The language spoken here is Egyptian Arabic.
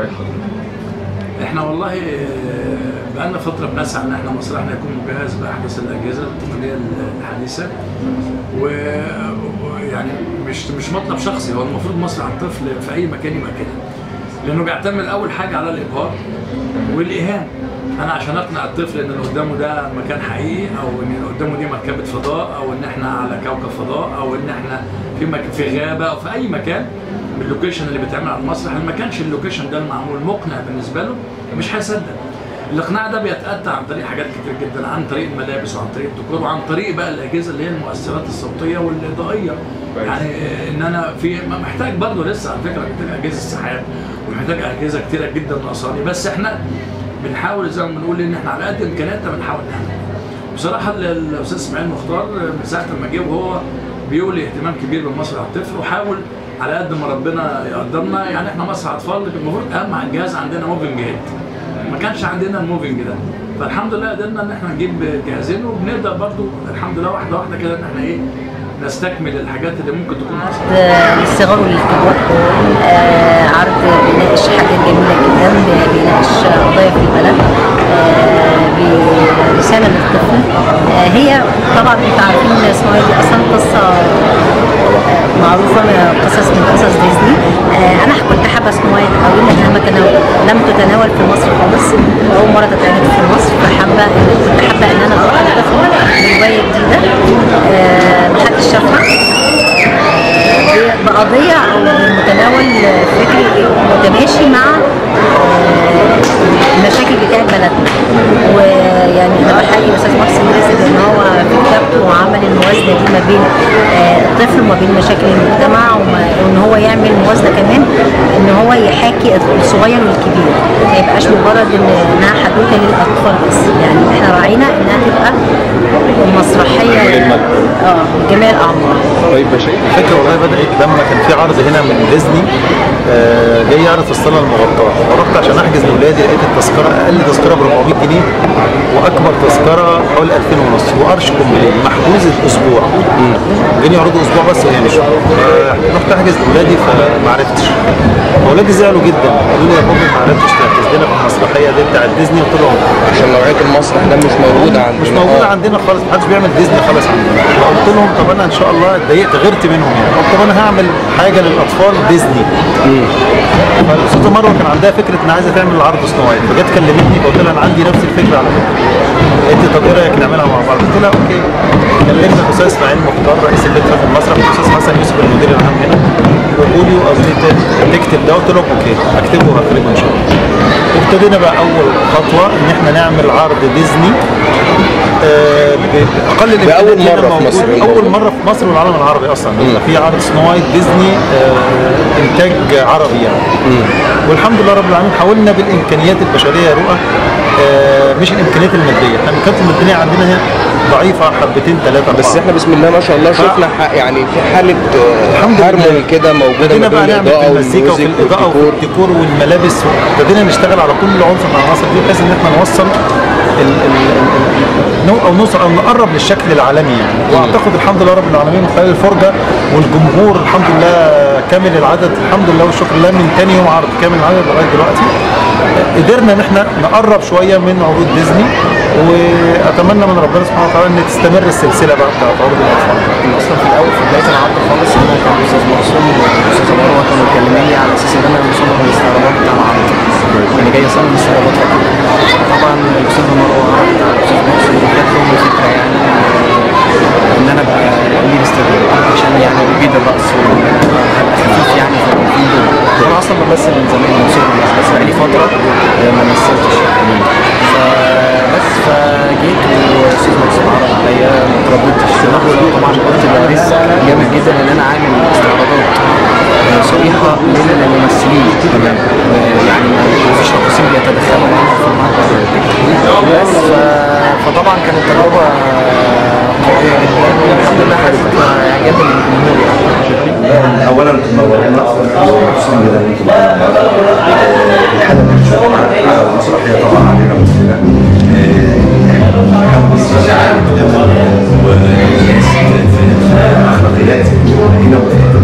راي حضرتك احنا والله آه، بقالنا فتره بنسعى ان احنا مسرحنا يكون مجهز باحدث الاجهزه التقنيه الحديثه و- ويعني مش مش مطلب شخصي هو المفروض مسرح الطفل في اي مكان يبقى كده لانه بيعتمد اول حاجه على الابهار والايهام انا عشان اقنع الطفل ان اللي قدامه ده مكان حقيقي او ان اللي قدامه دي مركبه فضاء او ان احنا على كوكب فضاء او ان احنا في مك... في غابه او في اي مكان من اللوكيشن اللي بيتعمل على المسرح اللي ما كانش اللوكيشن ده المعمول مقنع بالنسبه له مش هيصدق الاقناع ده بيتاتى عن طريق حاجات كتير جدا عن طريق الملابس وعن طريق الديكور وعن طريق بقى الاجهزه اللي هي المؤثرات الصوتيه والاضائيه كويس. يعني ان انا في ما محتاج برضه لسه على فكره محتاج اجهزه سحاب ومحتاج اجهزه كتيره جدا ناقصاني بس احنا بنحاول زي ما بنقول ان احنا على قد امكانياتنا بنحاول نعمل بصراحه ال- الاستاذ اسماعيل مختار من ساعه ما جه وهو بيولي اهتمام كبير بمسرح الطفل وحاول على قد ما ربنا يقدرنا يعني احنا مسرح اطفال المفروض اهم جهاز عندنا موفنج هيد ما كانش عندنا الموفنج ده فالحمد لله قدرنا ان احنا نجيب جهازين وبنقدر برضو الحمد لله واحده واحده كده ان احنا ايه نستكمل الحاجات اللي ممكن تكون ناقصه للصغار وللكبار آه، عرض بيناقش حاجات جميلة جدا بيناقش قضايا في البلد آه، برسالة للطفل آه، هي طبعا انتوا عارفين ان اسمها دي اصلا قصة معروفة من قصص من قصص ديزني آه، انا كنت حابة سنو وايت قوي لانها ما تناول لم تتناول في مصر خالص اول مرة تتعرض في مصر فحابة كنت حابة ان انا اروح للطفل برواية جديدة آه، محدش شافها بقضية أو بمتناول فكري متماشي مع آه، المشاكل بتاعت بلدنا ويعني أنا بحيي الأستاذ محسن رزق إن هو في كتابته عمل الموازنة دي ما بين آه، الطفل وما بين مشاكل المجتمع وما- وإن هو يعمل موازنة كمان إن هو يحاكي الصغير والكبير ما يبقاش مجرد إن إنها حدوتة للأطفال بس يعني إحنا راعينا إنها تبقى مسرحية للمجد. اه جميع الأعمار طيب يا شيخ الفكره والله بدات لما كان في عرض هنا من ديزني آه، جاي يعرض في الصاله المغطاه فرحت عشان احجز لاولادي لقيت التذكره اقل تذكره ب 400 جنيه واكبر تذكره حوالي 2000 ونص وقرش كومبليت محجوز الاسبوع جاني يعرضوا اسبوع بس ويمشوا آه، رحت احجز لاولادي فما عرفتش اولادي زعلوا جدا قالوا لي يا بابا ما عرفتش تحجز لنا في المسرحيه دي بتاعت ديزني قلت لهم عشان نوعيه المسرح ده مش موجوده عندنا مش موجودة آه. عندنا خالص محدش بيعمل ديزني خالص عندنا فقلت لهم طب انا ان شاء الله اتضايقت غيرت منهم يعني قلت طب انا هعمل حاجه للاطفال ديزني فالاستاذه مروه كان عندها فكره ان عايزه تعمل عرض سنو وايت فجت كلمتني فقلت لها انا عندي نفس الفكره على فكره قالت لي طب ايه رايك نعملها مع بعض قلت لها اوكي كلمنا الاستاذ اسماعيل مختار رئيس اللجنه في المسرح والاستاذ حسن يوسف المدير العام هنا وقولي وقالوا لي ت- تكتب ده قلت لهم اوكي هكتبه وهخرجه ان شاء الله وابتدينا بقى اول خطوه ان احنا نعمل عرض ديزني آه، باقل الامكانيات بأول اللي مرة في موجودة. مصر. اول مره في مصر والعالم العربي اصلا في عرض سنو وايت ديزني آه، انتاج عربي يعني والحمد لله رب العالمين حاولنا بالامكانيات البشريه يا رؤى آه، مش الامكانيات الماديه احنا الامكانيات الماديه عندنا هنا ضعيفه حبتين ثلاثه بس احنا بسم الله ما شاء الله شفنا ح- يعني في حاله آه، الحمد لله هارموني كده موجوده ابتدينا ما بقى بين نعمل في الاضاءه المزيكا وفي والميوزك الاضاءه وفي والديكور الديكور والملابس ابتدينا نشتغل على كل عنصر من العناصر دي بحيث ان احنا نوصل ال ال ال نو- او نوصل او نقرب للشكل العالمي يعني واعتقد الحمد لله رب العالمين من خلال الفرجه والجمهور الحمد لله كامل العدد الحمد لله والشكر لله من تاني يوم عرض كامل العدد لغايه دلوقتي قدرنا ان احنا نقرب شويه من عروض ديزني واتمنى من ربنا سبحانه وتعالى ان تستمر السلسله بقى بتاعت عروض الاطفال اصلا في الاول في بدايه العرض خالص انا كان الاستاذ مرسوم والاستاذ مروه كانوا مكلميني على اساس ان انا مصمم الاستعراضات بتاع العرض انا جاي اصمم الاستعراضات فقط طبعا الاستاذ مروه عرضت على الاستاذ مرسوم وجات لهم الفكره يعني آه، ان انا ابقى ليه استعراض عشان يعني يفيد الرقص وهبقى خفيف يعني في الفيلم دول انا اصلا بمثل من زمان من صغري يعني بس بقالي فتره آه، ما مثلتش فبس فجيت والاستاذ مرسوم عرض عليا ما ترددتش طبعا قلت ده ريسك جامد جدا ان انا عامل استعراضات آه، صريحه للممثلين تمام يعني ما فيش راقصين بيتدخلوا معاهم في المعرض بس ف- فطبعا كانت تجربه قويه جدا والحمد لله حققت اعجاب الجمهور يعني اولا منورنا مبسوطين جدا ان انتم معانا الحلقه اللي بنشوفها المسرحيه طبعا علينا كلنا اخلاقيات هنا